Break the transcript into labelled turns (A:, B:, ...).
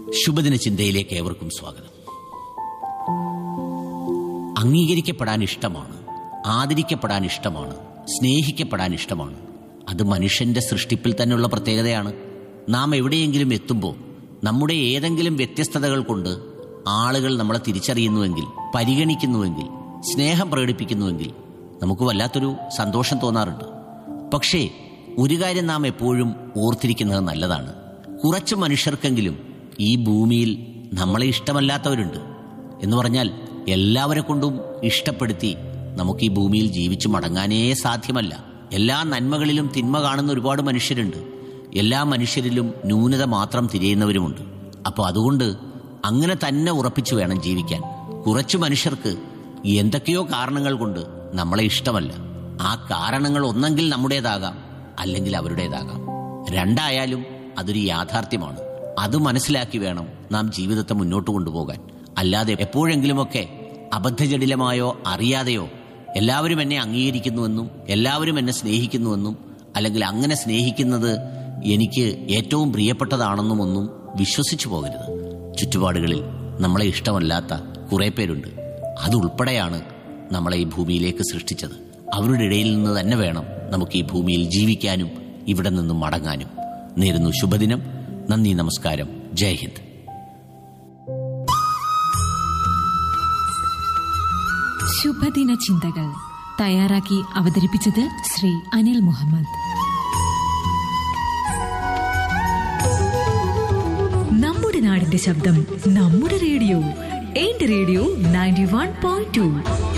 A: ശുഭദിന ചിന്തയിലേക്ക് ഏവർക്കും സ്വാഗതം അംഗീകരിക്കപ്പെടാൻ ഇഷ്ടമാണ് ആദരിക്കപ്പെടാൻ ഇഷ്ടമാണ് സ്നേഹിക്കപ്പെടാൻ ഇഷ്ടമാണ് അത് മനുഷ്യന്റെ സൃഷ്ടിപ്പിൽ തന്നെയുള്ള പ്രത്യേകതയാണ് നാം എവിടെയെങ്കിലും എത്തുമ്പോൾ നമ്മുടെ ഏതെങ്കിലും വ്യത്യസ്തതകൾ കൊണ്ട് ആളുകൾ നമ്മളെ തിരിച്ചറിയുന്നുവെങ്കിൽ പരിഗണിക്കുന്നുവെങ്കിൽ സ്നേഹം പ്രകടിപ്പിക്കുന്നുവെങ്കിൽ നമുക്ക് വല്ലാത്തൊരു സന്തോഷം തോന്നാറുണ്ട് പക്ഷേ ഒരു കാര്യം നാം എപ്പോഴും ഓർത്തിരിക്കുന്നത് നല്ലതാണ് കുറച്ച് മനുഷ്യർക്കെങ്കിലും ഈ ഭൂമിയിൽ നമ്മളെ ഇഷ്ടമല്ലാത്തവരുണ്ട് എന്ന് പറഞ്ഞാൽ എല്ലാവരെ കൊണ്ടും ഇഷ്ടപ്പെടുത്തി നമുക്ക് ഈ ഭൂമിയിൽ ജീവിച്ചു മടങ്ങാനേ സാധ്യമല്ല എല്ലാ നന്മകളിലും തിന്മ കാണുന്ന ഒരുപാട് മനുഷ്യരുണ്ട് എല്ലാ മനുഷ്യരിലും ന്യൂനത മാത്രം തിരയുന്നവരുമുണ്ട് അപ്പോൾ അതുകൊണ്ട് അങ്ങനെ തന്നെ ഉറപ്പിച്ചു വേണം ജീവിക്കാൻ കുറച്ചു മനുഷ്യർക്ക് എന്തൊക്കെയോ കാരണങ്ങൾ കൊണ്ട് നമ്മളെ ഇഷ്ടമല്ല ആ കാരണങ്ങൾ ഒന്നെങ്കിൽ നമ്മുടേതാകാം അല്ലെങ്കിൽ അവരുടേതാകാം രണ്ടായാലും അതൊരു യാഥാർത്ഥ്യമാണ് അത് മനസ്സിലാക്കി വേണം നാം ജീവിതത്തെ മുന്നോട്ട് കൊണ്ടുപോകാൻ അല്ലാതെ എപ്പോഴെങ്കിലുമൊക്കെ അബദ്ധജടിലമായോ അറിയാതെയോ എല്ലാവരും എന്നെ അംഗീകരിക്കുന്നുവെന്നും എല്ലാവരും എന്നെ സ്നേഹിക്കുന്നുവെന്നും അല്ലെങ്കിൽ അങ്ങനെ സ്നേഹിക്കുന്നത് എനിക്ക് ഏറ്റവും പ്രിയപ്പെട്ടതാണെന്നും ഒന്നും വിശ്വസിച്ചു പോകരുത് ചുറ്റുപാടുകളിൽ നമ്മളെ ഇഷ്ടമല്ലാത്ത കുറെ പേരുണ്ട് അതുൾപ്പെടെയാണ് നമ്മളെ ഈ ഭൂമിയിലേക്ക് സൃഷ്ടിച്ചത് അവരുടെ ഇടയിൽ നിന്ന് തന്നെ വേണം നമുക്ക് ഈ ഭൂമിയിൽ ജീവിക്കാനും ഇവിടെ നിന്നും മടങ്ങാനും നേരുന്നു ശുഭദിനം നന്ദി നമസ്കാരം ജയ് ഹിന്ദ്
B: ശുഭദിന ചിന്തകൾ തയ്യാറാക്കി അവതരിപ്പിച്ചത് ശ്രീ അനിൽ മുഹമ്മദ് നമ്മുടെ നാടിന്റെ ശബ്ദം നമ്മുടെ റേഡിയോ എന്റെ radio ninety one point to